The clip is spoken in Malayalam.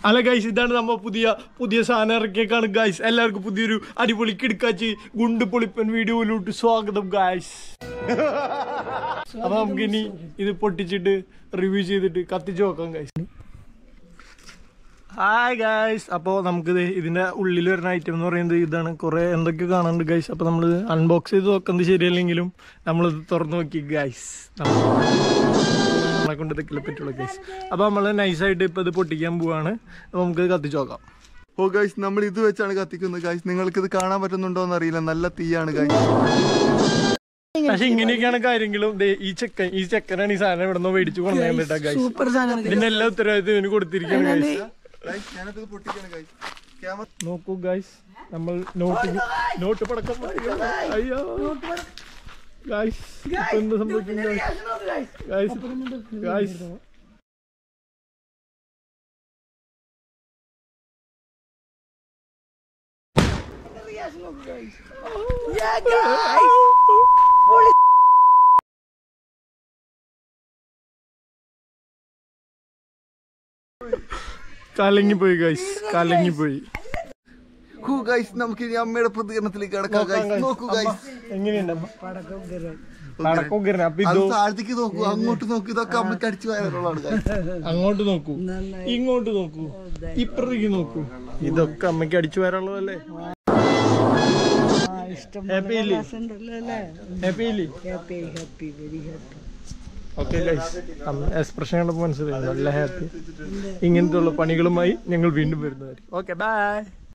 അല്ല ഗൈസ് ഇതാണ് നമ്മ പുതിയ പുതിയ സാധനം ഇറക്കിയേക്കാണ് ഗൈസ് എല്ലാവർക്കും പുതിയൊരു അടിപൊളി കിടക്കാച്ച് ഗുണ്ട് പൊളിപ്പൻ വീഡിയോയിലോട്ട് സ്വാഗതം ഗൈസ് അപ്പൊ നമുക്ക് ഇനി ഇത് പൊട്ടിച്ചിട്ട് റിവ്യൂ ചെയ്തിട്ട് കത്തിച്ച് നോക്കാം ഗൈസ് ഹായ് ഗൈസ് അപ്പോൾ നമുക്കിത് ഇതിൻ്റെ ഉള്ളിൽ വരുന്ന ഐറ്റം എന്ന് പറയുന്നത് ഇതാണ് കുറേ എന്തൊക്കെ കാണാനുണ്ട് ഗൈസ് അപ്പോൾ നമ്മൾ അൺബോക്സ് ചെയ്ത് നോക്കുന്നത് ശരിയല്ലെങ്കിലും നമ്മളിത് തുറന്നു നോക്കി ഗൈസ് നമ്മളെ കൊണ്ട് ഇതൊക്കെ പറ്റുള്ളൂ ഗൈസ് അപ്പോൾ നമ്മൾ നൈസായിട്ട് ഇപ്പോൾ ഇത് പൊട്ടിക്കാൻ പോവാണ് അപ്പോൾ നമുക്ക് കത്തിച്ച് നോക്കാം ഓ ഗൈസ് നമ്മൾ ഇത് വെച്ചാണ് കത്തിക്കുന്നത് ഗൈസ് നിങ്ങൾക്ക് ഇത് കാണാൻ പറ്റുന്നുണ്ടോ എന്ന് അറിയില്ല നല്ല തീയാണ് ഗൈസ് പക്ഷെ ഇങ്ങനെയൊക്കെയാണ് കാര്യങ്ങളും ദേ ഈ ചെക്കൻ ഈ ചെക്കനാണ് ഈ സാധനം ഇവിടെ നിന്ന് മേടിച്ചു കൊണ്ടുപോകാൻ പറ്റാ ഗൈസ് സൂപ്പർ സാധനം ഇതിന്റെ എല്ലാ ഉത്തരവാദിത്വം ഇതിന് കൊടുത്തിരിക്കുകയാണ് ഗൈസ് ഗൈസ് ഞാനത് പൊട്ടിക്കാണ് ഗൈസ് ക്യാമറ നോക്കൂ ഗൈസ് നമ്മൾ നോട്ട് നോട്ട് പടക്കം പൊട്ടിക്കണം. അയ്യോ ഗൈസ് ഇപ്പൊ എന്ത് സംഭവിക്കും ഗൈസ് ഗൈസ് കലങ്ങിപ്പോയി ഗൈസ് കലങ്ങിപ്പോയി ഹൂ ഗൈസ് നമുക്ക് ഇനി അമ്മയുടെ പ്രതികരണത്തിലേക്ക് കിടക്കാം ഗൈസ് നോക്കൂ ഗൈസ് എങ്ങനെയുണ്ട് പടക്കം ഉഗ്രന്. അപ്പൊ അത് ഇതോ താഴത്തേക്ക് നോക്കൂ അങ്ങോട്ട് നോക്കൂ ഇതൊക്കെ അമ്മയ്ക്ക് അടിച്ചു വരാനുള്ളതാണ് ഗൈസ് അങ്ങോട്ട് നോക്കൂ ഇങ്ങോട്ട് നോക്കൂ ഇപ്പുറത്തേക്ക് നോക്കൂ ഇതൊക്കെ അമ്മയ്ക്ക് അടിച്ചു വരാനുള്ളതല്ലേ ഹാപ്പി ഇല്ലേ ഹാപ്പി ഇല്ലേ happy happy very happy okay guys expression കണ്ടപ്പോൾ മനസ്സിലായി നല്ല ഹാപ്പി ഇങ്ങനത്തെ ഉള്ള പണികളുമായി ഞങ്ങൾ വീണ്ടും വരുന്നതായിരിക്കും ഓക്കെ ബൈ